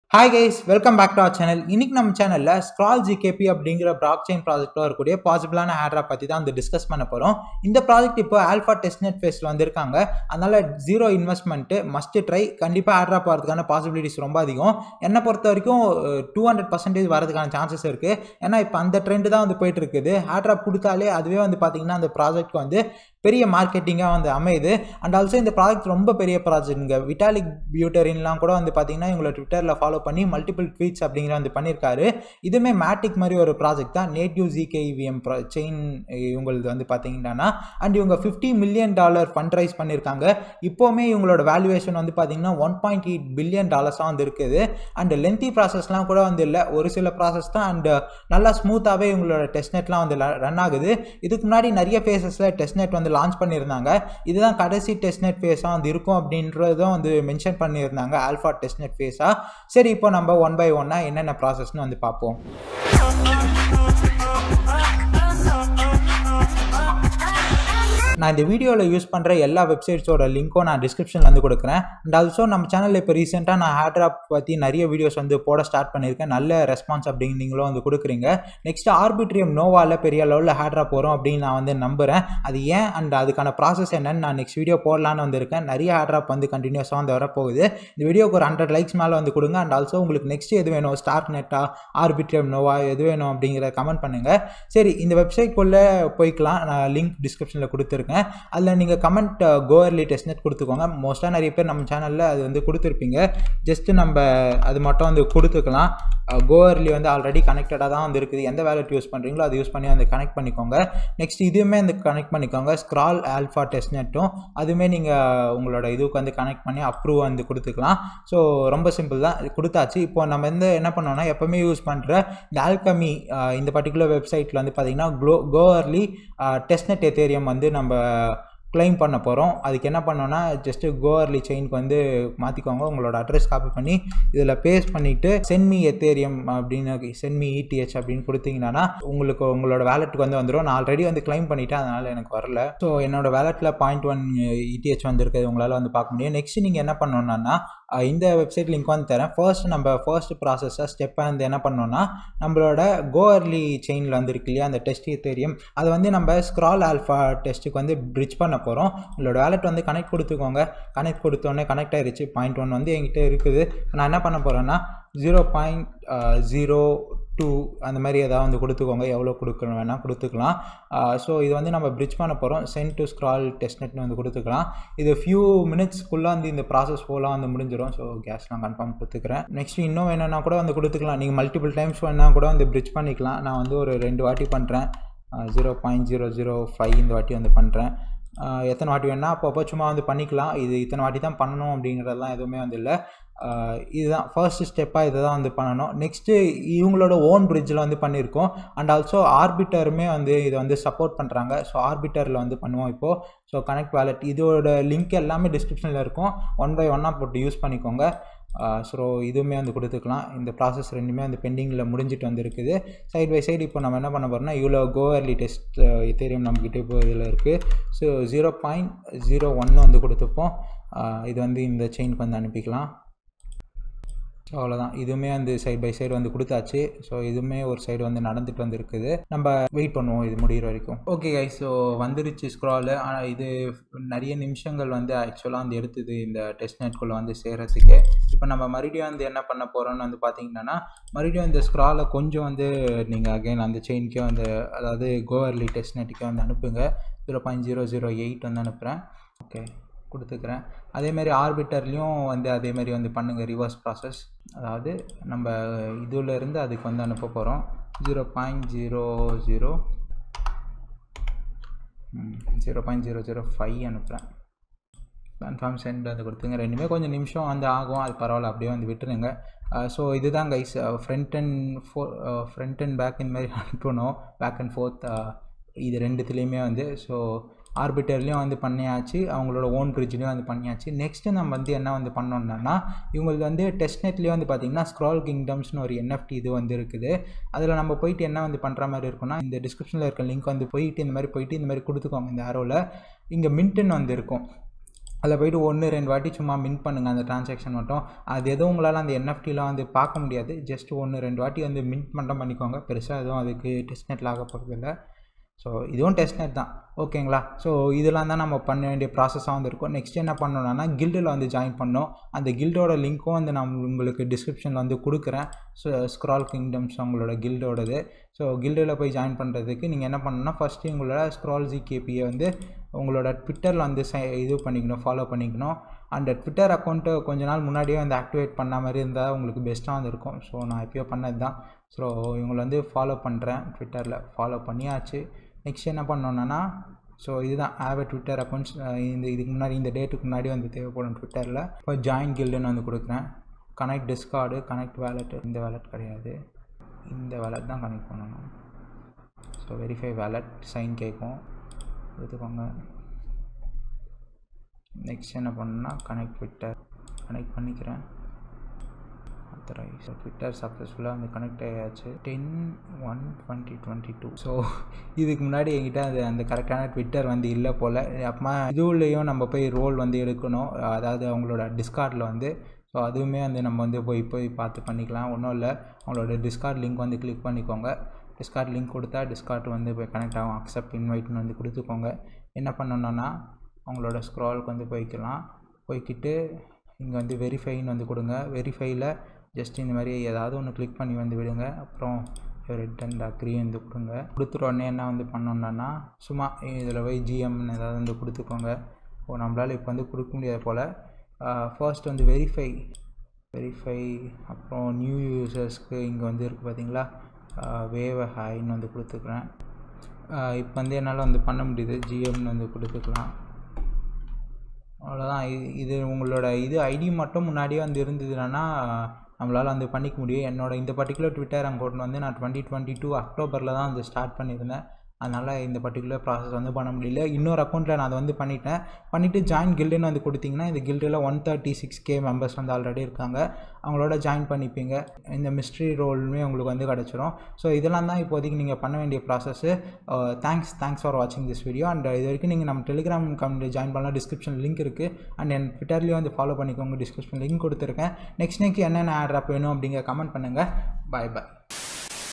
hi guys welcome back to our channel இன்னைக்கு நம்ம சேனலில் ஸ்க்ரால் ஜிகேபி அப்படிங்கிற பிளாக் செயின் ப்ராஜெக்ட்டில் இருக்கக்கூடிய பாசிபிளான ஹேட்ரா பற்றி தான் வந்து டிஸ்கஸ் பண்ண போகிறோம் இந்த ப்ராஜெக்ட் இப்போ ஆல்ஃபா டெஸ்ட்நெட் ஃபேஸில் வந்திருக்காங்க அதனால் ஜீரோ இன்வெஸ்ட்மெண்ட்டு மஸ்ட் ட்ரை கண்டிப்பாக ஹேட்ரா போகிறதுக்கான பாசிபிலிட்டிஸ் ரொம்ப அதிகம் என்னை பொறுத்த வரைக்கும் டூ ஹண்ட்ரட் பர்சன்டேஜ் வரதுக்கான சான்சஸ் இருக்குது ஏன்னா இப்போ அந்த ட்ரெண்டு தான் வந்து போயிட்டு இருக்குது ஹேட்ரா கொடுத்தாலே அதுவே வந்து பார்த்திங்கன்னா அந்த ப்ராஜெக்ட் வந்து பெரிய மார்க்கெட்டிங்காக வந்து அமையுது அண்ட் ஆல்சோ இந்த ப்ராஜெக்ட் ரொம்ப பெரிய ப்ராஜெக்ட்டுங்க விட்டாலிக் பியூட்டரின்லாம் கூட வந்து பார்த்தீங்கன்னா இவங்களை ட்விட்டரில் ஃபாலோ பண்ணி மல்டிபிள் ட்வீட்ஸ் அப்படிங்கிற வந்து பண்ணியிருக்காரு இதுவுமே மேட்டிக் மாதிரி ஒரு ப்ராஜெக்ட் தான் நேட்டிவ் ஜிகேவிஎம் ப்ரா செயின் இவங்களது வந்து பார்த்தீங்கன்னா அண்ட் இவங்க fifty million dollar fund raise பண்ணியிருக்காங்க இப்போவுமே இவங்களோட வேல்யூவேஷன் வந்து பார்த்தீங்கன்னா ஒன் பாயிண்ட் எயிட் பில்லியன் டாலர்ஸாக வந்து இருக்குது அண்ட் லென்த்தி ப்ராசஸ்லாம் கூட வந்து இல்லை ஒரு சில ப்ராசஸ் தான் அண்ட் நல்லா ஸ்மூத்தாகவே இவங்களோட டெஸ்ட்நெட்லாம் வந்து ரன் ஆகுது இதுக்கு முன்னாடி நிறைய ஃபேஸஸில் டெஸ்ட்நெட் வந்து லான்ச் பண்ணியிருந்தாங்க இதுதான் கடைசி டெஸ்ட்நெட் ஃபேஸாக வந்து இருக்கும் அப்படின்றதும் வந்து மென்ஷன் பண்ணியிருந்தாங்க ஆல்ஃபா டெஸ்ட்நெட் ஃபேஸாக சரி இப்போ நம்ம ஒன் பை ஒன்னாக என்னென்ன ப்ராசஸ்னு வந்து பார்ப்போம் நான் இந்த வீடியோவில் யூஸ் பண்ணுற எல்லா வெப்சைட்ஸோட லிங்க்கும் நான் டிஸ்கிரிப்ஷனில் வந்து கொடுக்குறேன் அண்ட் ஆல்சோ நம்ம சேனலில் இப்போ ரீசெண்டாக நான் ஹேட்ராப் பற்றி நிறைய வீடியோஸ் வந்து போட ஸ்டார்ட் பண்ணியிருக்கேன் நல்ல ரெஸ்பான்ஸ் அப்படின்னு நீங்களும் வந்து கொடுக்குறீங்க நெக்ஸ்ட் ஆர்பிட்ரியம் நோவாவில் பெரிய லெவலில் ஹேட்ராப் போகிறோம் அப்படின்னு நான் வந்து நம்புகிறேன் அது ஏன் அண்ட் அதுக்கான ப்ராசஸ் என்னன்னு நான் நெக்ஸ்ட் வீடியோ போடலான்னு வந்திருக்கேன் நிறைய ஹேட்ராப் வந்து கண்டினியூஸாக வந்து வரப்போகுது இந்த வீடியோக்கு ஒரு ஹண்ட்ரட் லைக்ஸ் மேலே வந்து கொடுங்க அண்ட் ஆல்சோ உங்களுக்கு நெக்ஸ்ட் எது வேணும் ஸ்டார்க் நெட்டா ஆர்பிட்ரியம் நோவா எது வேணும் அப்படிங்கிற கமெண்ட் பண்ணுங்கள் சரி இந்த வெப்சைட்குள்ளே போய்க்கலாம் நான் லிங்க் டிஸ்கிரிப்ஷனில் கொடுத்துருக்கேன் கொடுத்துருக்கேன் அதில் நீங்கள் கமெண்ட் கோவர்லி டெஸ்ட்நெட் கொடுத்துக்கோங்க மோஸ்ட்டாக நிறைய பேர் நம்ம சேனலில் அது வந்து கொடுத்துருப்பீங்க ஜஸ்ட்டு நம்ம அது மட்டும் வந்து கொடுத்துக்கலாம் கோவர்லி வந்து ஆல்ரெடி கனெக்டடாக தான் வந்து இருக்குது எந்த வேலட் யூஸ் பண்ணுறீங்களோ அதை யூஸ் பண்ணி வந்து கனெக்ட் பண்ணிக்கோங்க நெக்ஸ்ட் இதுவுமே வந்து கனெக்ட் பண்ணிக்கோங்க ஸ்க்ரால் ஆல்ஃபா டெஸ்ட்நெட்டும் அதுவுமே நீங்கள் உங்களோட இதுக்கு வந்து கனெக்ட் பண்ணி அப்ரூவ் வந்து கொடுத்துக்கலாம் ஸோ ரொம்ப சிம்பிள் தான் கொடுத்தாச்சு இப்போ நம்ம வந்து என்ன பண்ணோம்னா எப்போவுமே யூஸ் பண்ணுற இந்த ஆல்கமி இந்த பர்டிகுலர் வெப்சைட்டில் வந்து பார்த்திங்கன்னா க்ளோ கோவர்லி டெஸ்ட்நெட் எத்தேரியம் வந்து நம்ம கிளைம் பண்ண போகிறோம் அதுக்கு என்ன பண்ணோன்னா ஜஸ்ட்டு கோவர்லி செயினுக்கு வந்து மாற்றிக்கோங்க உங்களோட அட்ரஸ் காப்பி பண்ணி இதில் பேஸ்ட் பண்ணிவிட்டு சென்மி எத்தேரியம் அப்படின்னு சென்மி இடிஹெச் அப்படின்னு கொடுத்தீங்கன்னா உங்களுக்கு உங்களோட வேலெட்டுக்கு வந்து வந்துடும் நான் ஆல்ரெடி வந்து கிளைம் பண்ணிட்டேன் அதனால் எனக்கு வரல ஸோ என்னோட வேலெட்டில் பாயிண்ட் ஒன் இடிஹெச் வந்துருக்குது உங்களால் வந்து பார்க்க முடியும் நெக்ஸ்ட் நீங்கள் என்ன பண்ணணுன்னா இந்த வெப்சைட் லிங்க் வந்து தரேன் ஃபர்ஸ்ட் நம்ம ஃபர்ஸ்ட் ப்ராசஸை ஸ்டெப்பை வந்து என்ன பண்ணோன்னா நம்மளோட கோவர்லி செயினில் வந்து இருக்கு இல்லையா அந்த டெஸ்ட் தெரியும் அதை வந்து நம்ம ஸ்க்ரால் ஆல்ஃபா டெஸ்ட்டுக்கு வந்து பிரிட்ஜ் பண்ண போகிறோம் உங்களோட வேலெட் வந்து கனெக்ட் கொடுத்துக்கோங்க கனெக்ட் கொடுத்தோடனே கனெக்ட் ஆயிடுச்சு பாயிண்ட் ஒன் வந்து என்கிட்ட இருக்குது நான் என்ன பண்ண போகிறேன்னா ஜீரோ பாயிண்ட் ஜீரோ டூ அந்த மாதிரி எதாவது வந்து கொடுத்துக்கோங்க எவ்வளோ கொடுக்கணும் வேணால் கொடுத்துக்கலாம் ஸோ இது வந்து நம்ம பிரிட்ஜ் பண்ண போகிறோம் சென்ட் டு ஸ்க்ரால் டெஸ்ட்நெட்னு வந்து கொடுத்துக்கலாம் இது ஃபியூ மினிட்ஸ்க்குள்ளே வந்து இந்த ப்ராசஸ் ஃபுல்லாக வந்து முடிஞ்சிடும் ஸோ கேஸ்லாம் கன்ஃபார்ம் கொடுத்துக்கிறேன் நெக்ஸ்ட் இன்னும் வேணும்னா கூட வந்து கொடுத்துக்கலாம் நீங்கள் மல்டிபிள் டைம்ஸ் வேணால் கூட வந்து பிரிட்ஜ் பண்ணிக்கலாம் நான் வந்து ஒரு ரெண்டு வாட்டி பண்ணுறேன் zero point zero zero five இந்த வாட்டி வந்து பண்ணுறேன் எத்தனை வாட்டி வேணால் அப்பப்போ சும்மா வந்து பண்ணிக்கலாம் இது இத்தனை வாட்டி தான் பண்ணணும் அப்படிங்கிறதெல்லாம் எதுவுமே வந்து இல்லை இதுதான் ஃபர்ஸ்ட் ஸ்டெப்பாக இதை தான் வந்து பண்ணணும் நெக்ஸ்ட்டு இவங்களோட ஓன் பிரிட்ஜில் வந்து பண்ணியிருக்கோம் அண்ட் ஆல்சோ ஆர்பிட்டருமே வந்து இதை வந்து சப்போர்ட் பண்ணுறாங்க ஸோ ஆர்பிட்டரில் வந்து பண்ணுவோம் இப்போது ஸோ கனெக்ட் வேலட் இதோட லிங்க் எல்லாமே டிஸ்கிரிப்ஷனில் இருக்கும் ஒன் பை ஒன்னாக போட்டு யூஸ் பண்ணிக்கோங்க ஸோ இதுவுமே வந்து கொடுத்துக்கலாம் இந்த ப்ராசஸ் ரெண்டுமே வந்து பெண்டிங்கில் முடிஞ்சிட்டு வந்துருக்குது சைட் பை சைடு இப்போ நம்ம என்ன பண்ண போகிறோம்னா இவ்வளோ கோவர்லி டெஸ்ட் எத்தேரியம் நம்மக்கிட்ட இப்போ இதில் இருக்குது ஸோ ஜீரோ பாயிண்ட் ஜீரோ ஒன்று வந்து கொடுத்துப்போம் இது வந்து இந்த செயினுக்கு வந்து அனுப்பிக்கலாம் ஸோ அவ்வளோதான் இதுவுமே வந்து சைட் பை சைடு வந்து கொடுத்தாச்சு ஸோ இதுவுமே ஒரு சைடு வந்து நடந்துட்டு வந்து இருக்குது நம்ம வெயிட் பண்ணுவோம் இது முடிகிற வரைக்கும் ஓகே கை ஸோ வந்துருச்சு ஸ்க்ராலு ஆனால் இது நிறைய நிமிஷங்கள் வந்து ஆக்சுவலாக வந்து எடுத்தது இந்த டெஸ்ட் நெட்குள்ளே வந்து சேர்கிறதுக்கு இப்போ நம்ம மறுபடியும் வந்து என்ன பண்ண போகிறோம்னு வந்து பார்த்தீங்கன்னா மறுபடியும் இந்த ஸ்க்ராலை கொஞ்சம் வந்து நீங்கள் அகைன் அந்த செயின்க்கே வந்து அதாவது கோவர்லி டெஸ்ட் நெட்டுக்கே வந்து அனுப்புங்க zero point zero zero eight வந்து அனுப்புகிறேன் ஓகே கொடுத்துக்கிறேன் அதேமாரி ஆர்பிட்டர்லேயும் வந்து அதேமாரி வந்து பண்ணுங்கள் ரிவர்ஸ் ப்ராசஸ் அதாவது நம்ம இதிலேருந்து அதுக்கு வந்து அனுப்ப போகிறோம் zero point zero zero zero point zero zero five அனுப்புகிறேன் கன்ஃபார்ம் சென்ட் வந்து கொடுத்துங்க ரெண்டுமே கொஞ்சம் நிமிஷம் வந்து ஆகும் அது பரவாயில்ல அப்படியே வந்து விட்டுருங்க ஸோ இதுதான் கைஸ் ஃப்ரண்ட் அண்ட் ஃபோ ஃப்ரண்ட் அண்ட் பேக் இந்த மாதிரி அனுப்பணும் பேக் அண்ட் ஃபோர்த் இது ரெண்டுத்துலேயுமே வந்து ஸோ ஆர்பிட்டர்லேயும் வந்து பண்ணியாச்சு அவங்களோட ஓன் பிரிட்ஜ்லேயும் வந்து பண்ணியாச்சு நெக்ஸ்ட்டு நம்ம வந்து என்ன வந்து பண்ணோம்னா இவங்களுக்கு வந்து டெஸ்ட்நெட்லேயே வந்து பார்த்திங்கன்னா ஸ்க்ரால் கிங்டம்ஸ்னு ஒரு என்எஃப்டி இது வந்து இருக்குது அதில் நம்ம போயிட்டு என்ன வந்து பண்ணுற மாதிரி இருக்குன்னா இந்த டிஸ்கிரிப்ஷனில் இருக்க லிங்க் வந்து போயிட்டு இந்த மாதிரி போயிட்டு இந்த மாதிரி கொடுத்துக்கோங்க இந்த ஆரோவில் இங்கே மின்ட்டுன்னு வந்து இருக்கும் அதில் போயிட்டு ஒன்று ரெண்டு வாட்டி சும்மா மின் பண்ணுங்கள் அந்த ட்ரான்சாக்ஷன் மட்டும் அது எதுவும் உங்களால் அந்த என்எஃப்டிலாம் வந்து பார்க்க முடியாது ஜஸ்ட் ஒன்று ரெண்டு வாட்டி வந்து மின்ட் மட்டும் பண்ணிக்கோங்க பெருசாக எதுவும் அதுக்கு டெஸ்ட்நெட்டில் ஆக போகிறது இல்லை ஸோ இதுவும் டெஸ்ட்நெட் தான் ஓகேங்களா ஸோ இதெல்லாம் தான் நம்ம பண்ண வேண்டிய ப்ராசஸாக வந்து இருக்கும் நெக்ஸ்ட் என்ன பண்ணணும்னா கில்டில் வந்து ஜாயின் பண்ணோம் அந்த கில்டோட லிங்க்கும் வந்து நான் உங்களுக்கு டிஸ்கிரிப்ஷனில் வந்து கொடுக்குறேன் ஸோ ஸ்க்ரால் கிங்டம்ஸ் உங்களோட கில்டோடது ஸோ கில்டில் போய் ஜாயின் பண்ணுறதுக்கு நீங்கள் என்ன பண்ணணும்னா ஃபஸ்ட்டு உங்களோட ஸ்க்ரால் ஜிகேபியை வந்து உங்களோட ட்விட்டரில் வந்து சை இது பண்ணிக்கணும் ஃபாலோ பண்ணிக்கணும் அந்த ட்விட்டர் அக்கௌண்ட்டு கொஞ்ச நாள் முன்னாடியே வந்து ஆக்டிவேட் பண்ண மாதிரி இருந்தால் உங்களுக்கு பெஸ்ட்டாக வந்து இருக்கும் ஸோ நான் எப்பயோ பண்ணது தான் ஸோ இவங்களை வந்து ஃபாலோ பண்ணுறேன் ட்விட்டரில் ஃபாலோ பண்ணியாச்சு நெக்ஸ்ட் என்ன பண்ணோன்னா ஸோ இதுதான் ஆவ ட்விட்டர் அக்கௌண்ட்ஸ் இந்த இதுக்கு முன்னாடி இந்த டேட்டுக்கு முன்னாடி வந்து தேவைப்படும் ட்விட்டரில் இப்போ ஜாயின் கில்டுன்னு வந்து கொடுக்குறேன் கனெக்ட் டிஸ்கார்டு கனெக்ட் வேலெட் இந்த வேலெட் கிடையாது இந்த வேலெட் தான் கனெக்ட் பண்ணணும் ஸோ வெரிஃபை வேலெட் சைன் கேட்கும் எடுத்துக்கோங்க நெக்ஸ்ட் என்ன பண்ணணும்னா கனெக்ட் ட்விட்டர் கனெக்ட் பண்ணிக்கிறேன் ஸோ ட்விட்டர் சக்ஸஸ்ஃபுல்லாக வந்து கனெக்ட் ஆகியாச்சு ten one twenty twenty two so இதுக்கு முன்னாடி என்கிட்ட அது அந்த கரெக்டான ட்விட்டர் வந்து இல்லை போல் அப்புறமா இதுலேயும் நம்ம போய் ரோல் வந்து எடுக்கணும் அதாவது அவங்களோட டிஸ்கார்டில் வந்து ஸோ அதுவுமே வந்து நம்ம வந்து போய் போய் பார்த்து பண்ணிக்கலாம் ஒன்றும் இல்லை அவங்களோட டிஸ்கார்ட் லிங்க் வந்து கிளிக் பண்ணிக்கோங்க டிஸ்கார்ட் லிங்க் கொடுத்தா டிஸ்கார்ட் வந்து போய் கனெக்ட் ஆகும் அக்செப்ட் இன்வைட்னு வந்து கொடுத்துக்கோங்க என்ன பண்ணணுன்னா அவங்களோட ஸ்க்ராலுக்கு வந்து போய்க்கலாம் போய்க்கிட்டு இங்கே வந்து வெரிஃபைன்னு வந்து கொடுங்க வெரிஃபைல ஜஸ்ட் இந்த மாதிரி ஏதாவது ஒன்று கிளிக் பண்ணி வந்து விடுங்க அப்புறம் ரெட் அண்ட் அக்ரி வந்து கொடுங்க கொடுத்துட்ட உடனே என்ன வந்து பண்ணோன்னா சும்மா இதில் போய் ஜிஎம்னு ஏதாவது வந்து கொடுத்துக்கோங்க ஓ நம்மளால் இப்போ வந்து கொடுக்க முடியாத போல் ஃபர்ஸ்ட் வந்து வெரிஃபை வெரிஃபை அப்புறம் நியூ யூசர்ஸ்க்கு இங்கே வந்து இருக்குது பார்த்தீங்களா வேவ ஹாய்ன்னு வந்து கொடுத்துக்கிறேன் இப்போ வந்து என்னால் வந்து பண்ண முடியுது ஜிஎம்னு வந்து கொடுத்துக்கலாம் அவ்வளோதான் இது உங்களோட இது ஐடி மட்டும் முன்னாடியே வந்து இருந்ததுன்னா நம்மளால் வந்து பண்ணிக்க முடியும் என்னோட இந்த பர்டிகுலர் ட்விட்டர் அக்கௌண்ட் வந்து நான் டுவெண்ட்டி டுவெண்ட்டி டூ அக்டோபரில் தான் வந்து ஸ்டார்ட் பண்ணியிருந்தேன் அதனால் இந்த பர்டிகுலர் ப்ராசஸ் வந்து பண்ண முடியல இன்னொரு அக்கௌண்ட்டில் நான் அதை வந்து பண்ணிட்டேன் பண்ணிவிட்டு ஜாயின் கில்டுன்னு வந்து கொடுத்தீங்கன்னா இந்த கில்டில் one thirty six K members வந்து ஆல்ரெடி இருக்காங்க அவங்களோட ஜாயின் பண்ணிப்பீங்க இந்த மிஸ்ட்ரி ரோலுமே உங்களுக்கு வந்து கிடச்சிரும் ஸோ இதெல்லாம் தான் இப்போதைக்கு நீங்கள் பண்ண வேண்டிய ப்ராசஸ்ஸு தேங்க்ஸ் தேங்க்ஸ் ஃபார் வாட்சிங் திஸ் வீடியோ அண்ட் இது வரைக்கும் நீங்கள் நம்ம டெலிகிராம் கம்யூனிட்டி ஜாயின் பண்ணலாம் டிஸ்கிரிப்ஷன் லிங்க் இருக்குது அண்ட் என் ட்விட்டர்லேயும் வந்து ஃபாலோ பண்ணிக்கோங்க டிஸ்கிரிப்ஷன் லிங்க் கொடுத்துருக்கேன் நெக்ஸ்ட் நெக்ஸ்ட் என்னென்ன ஆட் ஆப் வேணும் அப்படிங்கிற கமெண்ட் பண்ணுங்கள் பாய் பாய்